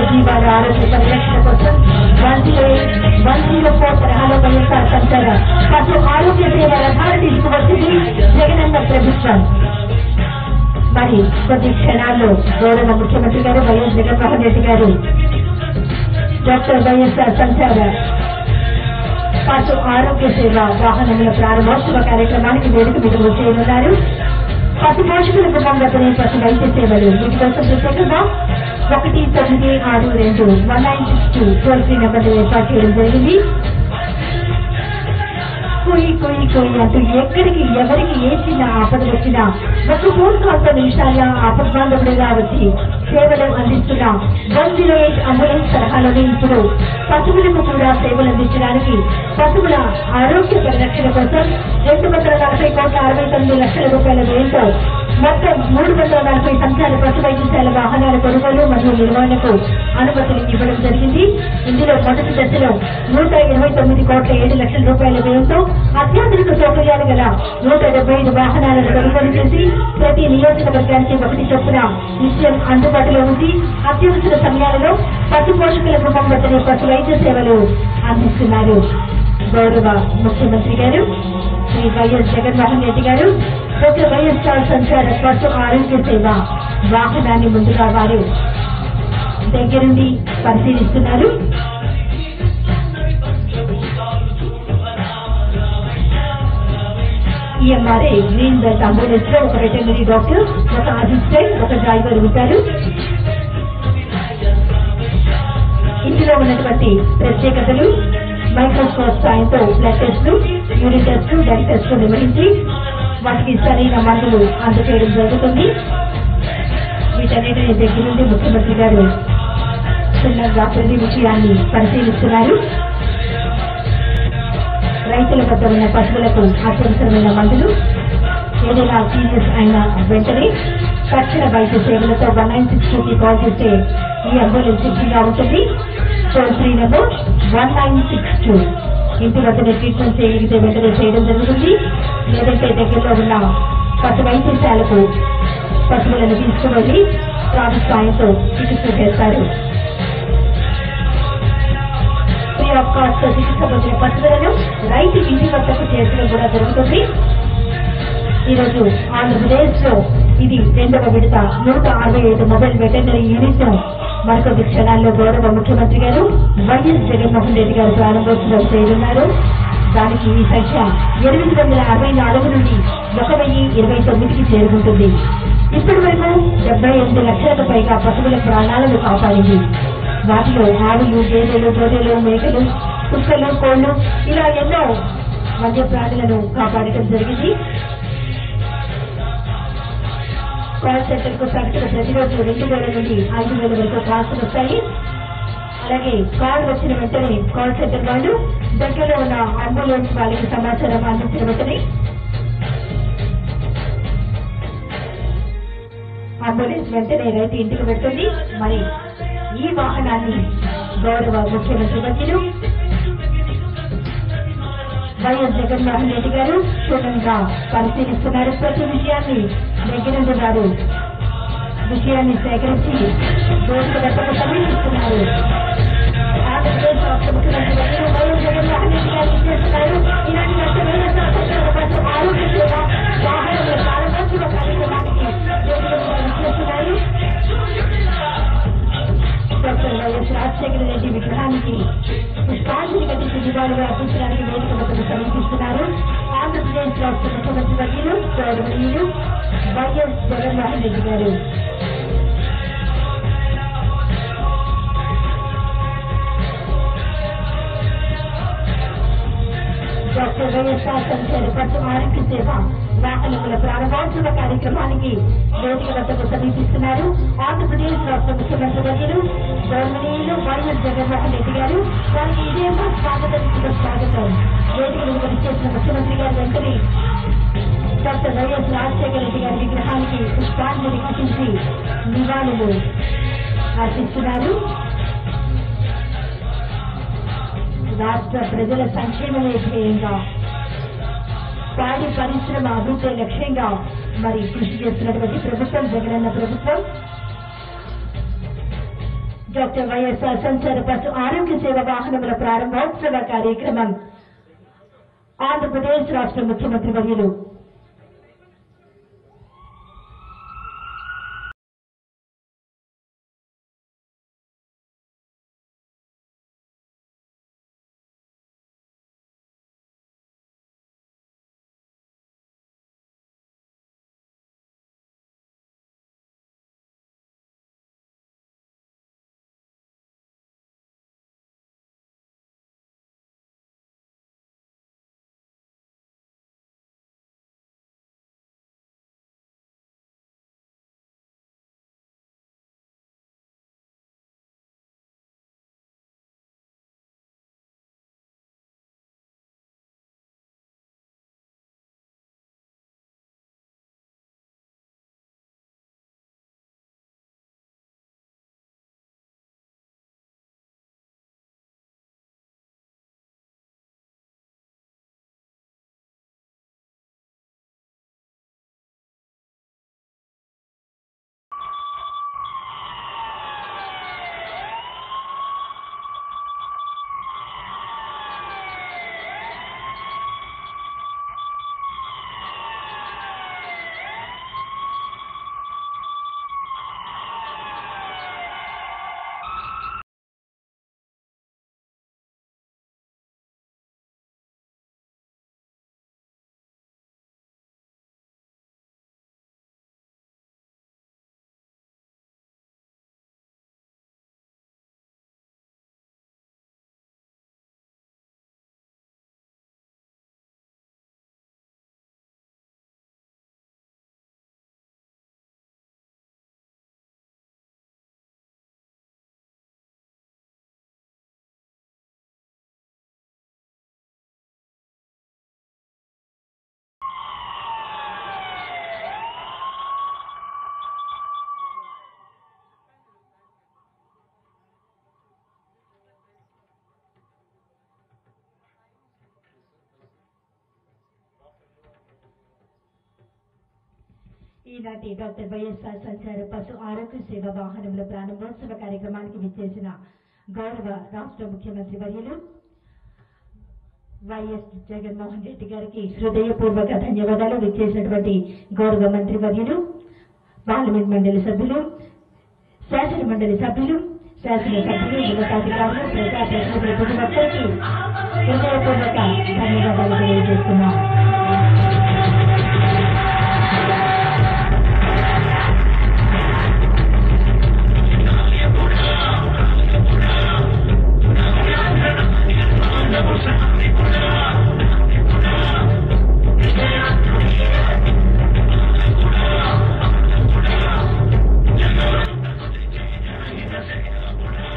జీవాల ఆరోగ్య పరిరక్షణ కోసం one zero one zero four తరహాలో వైఎస్ఆర్ సంచార పశు ఆరోగ్య సేవ రథాలు తీసుకువచ్చింది జగనన్న ప్రభుత్వం మరి కొద్ది క్షణాల్లో గౌరవ ముఖ్యమంత్రి గారు వైఎస్ జగన్మోహన్ రెడ్డి గారు డాక్టర్ వైఎస్ఆర్ సంచార పశు ఆరోగ్య సేవ వాహనముల ప్రారంభోత్సవ కార్యక్రమానికి వేదిక మీద చేయనున్నారు పశు పోషకులకు పొందతనే పశు వైద్య సేవలు వీటి కోసం ప్రత్యేకంగా ఒకటి తొమ్మిది ఆరు రెండు one nine six two toll free number ఏర్పాటు చేయడం జరిగింది కోయి కోయి కోయి అంటూ ఎక్కడికి ఎవరికి ఏ చిన్న ఆపద వచ్చినా ఒక ఫోన్ కాల్తో నిమిషాల ఆపద్బాంధవుడిగా వచ్చి సేవలు అందిస్తున్న వన్ జీరో ఎయిట్ అంబులెన్స్ తరహాలోనే ఇప్పుడు పశువులకు కూడా సేవలు అందించడానికి పశువుల ఆరోగ్య పరిరక్షణ కోసం రెండు వందల నలభై కోట్ల అరవై తొమ్మిది లక్షల రూపాయల వ్యయంతో మొత్తం మూడు వందల నలభై సంఖ్యాల పశు వైద్యశాల వాహనాల కొనుగోలు మరియు నిర్వహణకు అనుమతులు ఇవ్వడం జరిగింది ఇందులో మొదటి దశలో నూట ఇరవై తొమ్మిది కోట్ల ఏడు లక్షల రూపాయల వ్యయంతో అత్యాధునిక సౌకర్యాలు గల నూట డెబ్బై ఐదు వాహనాలను కొనుగోలు చేసి ప్రతి నియోజకవర్గానికి ఒకటి చొప్పున నిత్యం అందుబాటులో ఉంచి అత్యవసర సమయాలలో పశు పోషకుల కుటుంబത്തിന് పశు వైద్య సేవలు అందిస్తున్నారు గౌరవ ముఖ్యమంత్రి గారు శ్రీ వైఎస్ జగన్మోహన్ రెడ్డి గారు ఒక వైఎస్ఆర్ సంచార పశు ఆరోగ్య సేవ వాహనాన్ని ముందుగా వారు దగ్గరుండి పరిశీలిస్తున్నారు ఈఎంఆర్ఏ గ్రీన్ బెల్ట్ అంబులెన్స్ లో ఒక వెటర్నరీ డాక్టర్ ఒక అసిస్టెంట్ ఒక డ్రైవర్ ఉంటారు ఇందులో ఉన్నటువంటి ప్రత్యేకతలు మైక్రోస్కోప్ సాయంతో బ్లడ్ టెస్టులు యూరిన్ టెస్టులు డెంట్ టెస్టులు నిర్వహించి వాటికి సరైన మందులు అందజేయడం జరుగుతుంది వీటన్నిటిని దగ్గర నుండి ముఖ్యమంత్రి గారు క్షుణ్ణంగా ప్రతి విషయాన్ని పరిశీలిస్తున్నారు రైతుల వద్ద ఉన్న పశువులకు అత్యవసరమైన మందులు ఏదైనా సీరియస్ అయిన వెంటనే తక్షణ వైద్య సేవలతో వన్ నైన్ సిక్స్ టూకి కాల్ చేస్తే ఈ అంబులెన్స్ సిద్ధంగా ఉంటుంది toll free number one nine six two ఇంటి వద్దనే ట్రీట్మెంట్ చేయగలిగితే వెంటనే చేయడం జరుగుతుంది లేదంటే దగ్గరలో ఉన్న పశు వైద్యశాలకు పశువులను తీసుకువెళ్లి ప్రాణ సాయంతో చికిత్స చేస్తారు ఫ్రీ ఆఫ్ కాస్ట్ చికిత్స పొందిన పశువులను రైతు ఇంటి వద్దకు చేర్చడం కూడా జరుగుతుంది ఈరోజు ఆంధ్రప్రదేశ్ లో ఇది రెండవ విడత నూట అరవై ఐదు మొబైల్ వెటర్నరీ యూనిట్ ను మరికొద్ది క్షణాల్లో గౌరవ ముఖ్యమంత్రి గారు వైఎస్ జగన్మోహన్ రెడ్డి గారు ప్రారంభోత్సవం చేయనున్నారు దానికి ఈ సంఖ్య ఎనిమిది వందల అరవై నాలుగు నుండి ఒక వెయ్యి ఇరవై తొమ్మిదికి చేరుకుంటుంది ఇప్పటి వరకు డెబ్బై ఎనిమిది లక్షలకు పైగా పశువుల ప్రాణాలను కాపాడింది వాటిలో ఆవులు గేదెలు గొర్రెలు మేకలు కుక్కలు కోళ్లు ఇలా ఎన్నో వన్య ప్రాణులను కాపాడటం జరిగింది కాల్ సెంటర్ కు సగటున ప్రతిరోజు రెండు వేల నుండి ఐదు వేల వరకు కాల్స్ వస్తాయి అలాగే కాల్ వచ్చిన వెంటనే కాల్ సెంటర్ వాళ్ళు దగ్గరలో ఉన్న అంబులెన్స్ వాళ్ళకి సమాచారం అందించిన వెంటనే అంబులెన్స్ వెంటనే రైతు ఇంటికి వెళ్తుంది మరి ఈ వాహనాన్ని గౌరవ ముఖ్యమంత్రి వర్యులు వైఎస్ జగన్మోహన్ రెడ్డి గారు క్షుణ్ణంగా పరిశీలిస్తున్నారు ప్రతి విషయాన్ని దగ్గర గారు విషయాన్ని సేకరించి రోజుకు గంటకు సమీక్షిస్తున్నారు ఆంధ్రప్రదేశ్ రాష్ట్ర ముఖ్యమంత్రి వర్యులు వైఎస్ జగన్మోహన్ రెడ్డి గారు చేస్తున్నారు ఇలాంటి నష్టమైన శాసనసభ పాటు ఆరోగ్య సేవ వాహనముల ప్రారంభోత్సవ కార్యక్రమానికి వేదికగా విచ్చేస్తున్నారు డాక్టర్ వైఎస్ రాజశేఖర రెడ్డి విగ్రహానికి పుష్పాంజలి ఘటించి నివాళులు అర్పించడానికి వేదిక వద్దకు సమీపిస్తున్నారు ఆంధ్రప్రదేశ్ రాష్ట్ర ముఖ్యమంత్రి వర్యులు గౌరవనీయులు వైఎస్ జగన్మోహన్ రెడ్డి గారు డాక్టర్ వైఎస్ఆర్ సంచార పశు ఆరోగ్య సేవ వాహనముల ప్రారంభోత్సవ కార్యక్రమానికి వేదిక వద్దకు సమీపిస్తున్నారు ఆంధ్రప్రదేశ్ రాష్ట్ర ముఖ్యమంత్రి వర్యులు గౌరవనీయులు వైఎస్ జగన్మోహన్ రెడ్డి గారు వారికి ఇదేమో స్వాగతం శుభ స్వాగతం వేదిక మీద చేసిన ముఖ్యమంత్రి గారు వెంటనే డాక్టర్ వైఎస్ రాజశేఖర రెడ్డి గారి విగ్రహానికి పుష్పాంజలి ఘటించి నివాళులు అర్పిస్తున్నారు రాష్ట్ర ప్రజల సంక్షేమమే ధ్యేయంగా పాడి పరిశ్రమ అభివృద్ధి లక్ష్యంగా మరి కృషి చేస్తున్నటువంటి ప్రభుత్వం జగనన్న ప్రభుత్వం డాక్టర్ వైఎస్ఆర్ సంచార బస్సు ఆరోగ్య సేవ వాహనముల ప్రారంభోత్సవ కార్యక్రమం ఆంధ్రప్రదేశ్ రాష్ట్ర ముఖ్యమంత్రి వర్యులు ఈనాటి డాక్టర్ వైఎస్ఆర్ సంచార పశు ఆరోగ్య సేవ వాహనముల ప్రారంభోత్సవ కార్యక్రమానికి విచ్చేసిన గౌరవ రాష్ట్ర ముఖ్యమంత్రి వర్యులు వైఎస్ జగన్మోహన్ రెడ్డి గారికి హృదయపూర్వక ధన్యవాదాలు విచ్చేసినటువంటి గౌరవ మంత్రి వర్యులు పార్లమెంట్ మండలి సభ్యులు శాసన మండలి సభ్యులు శాసన సభ్యులు ఉన్నతాధికారులు ప్రజాప్రతినిధులు ప్రతి ఒక్కరికి హృదయపూర్వక ధన్యవాదాలు తెలియజేస్తున్నాను